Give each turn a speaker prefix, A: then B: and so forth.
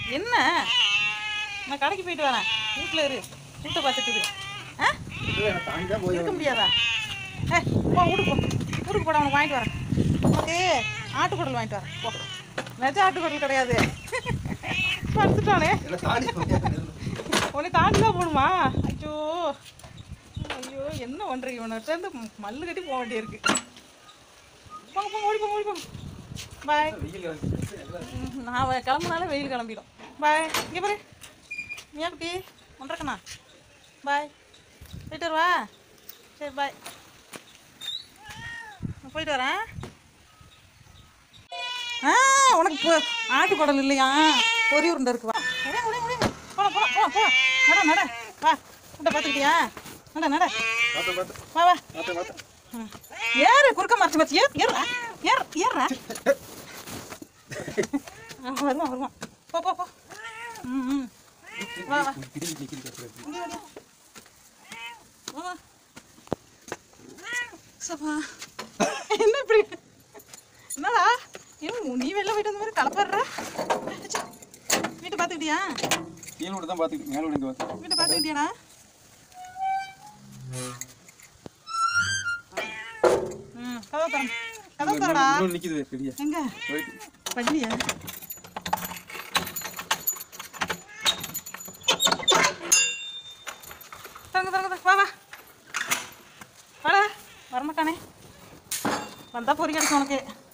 A: என்ன நான் கடைக்கு போயிட்டு வரேன் வீட்டில் இரு வீட்டை பார்த்துட்டு இரு ஆ
B: தாண்டி தான் போய்
A: இருக்க முடியாதா ஏ போ வீட்டுக்கு போ வீட்டுக்கு போட அவனுக்கு வாங்கிட்டு வரேன் உனக்கு ஆட்டுக்குடல் வாங்கிட்டு வரேன் போ நிஜ ஆட்டுக்குடல் கிடையாது படுத்துட்டானே
B: எல்லாம் தாண்டி போய்
A: உன்னை தாண்டி தான் போகணுமா ஐயோ ஐயோ என்ன பண்ணுறீங்க இவன்கிட்ட இருந்து மல்லு கட்டி போக வேண்டியிருக்கு போங்க போங்க ஓடி போங்க ஓடி போங்க பாய்
B: வெயில் கிளம்பி எல்லாம்
A: நான் வ- கிளம்புனாலே வெயில் கிளம்பிடும் பாய் இங்கே பாரு ஏன் குட்டி ஒன்றக்கண்ணா பாய் போயிட்டு வருவா சரி பாய் நான் போயிட்டு வரேன் ஆ உனக்கு இப்போ ஆட்டு குடல் இல்லையா பொரி உருண்டை இருக்கு வா உடனே உடனே உடனே போலாம் போலாம் போலாம் போலாம் நட நட வா உண்டை பார்த்துக்கிட்டியா நட நட
B: பார்த்தேன் பார்த்தேன்
A: வா வா
B: பார்த்தேன் பார்த்தேன்
A: ம். ஏறு குறுக்க மறைச்சு மறைச்சு ஏறு ஏறுறா ஏறு ஏறுறா ஆ, வருவான் வருவான் போ போ போ ம் ம் வா வா
B: கிளி கிளி கத்துறது
A: இங்கே வாடி. வா வா சப்பா என்ன இப்படி என்னடா ஏன் நீ வெளில போயிட்டு வந்த மாதிரி கலப்படுற வீட்டை பார்த்துக்கிட்டியா
B: கீழே விட தான் பார்த்துக்கிட்டு மேலே விடுங்க பார்த்து
A: வீட்டை பார்த்துக்கிட்டியாடா ம் கதவு தரேன் கதவு தரடா
B: இன்னொன்று நிற்கிது பெரிய
A: எங்க
B: போயிட்டு
A: பள்ளியா தரங்க தரங்க வா வா வாடா வரமாட்டானே வந்தா பொறி கிடைக்கும் உனக்கு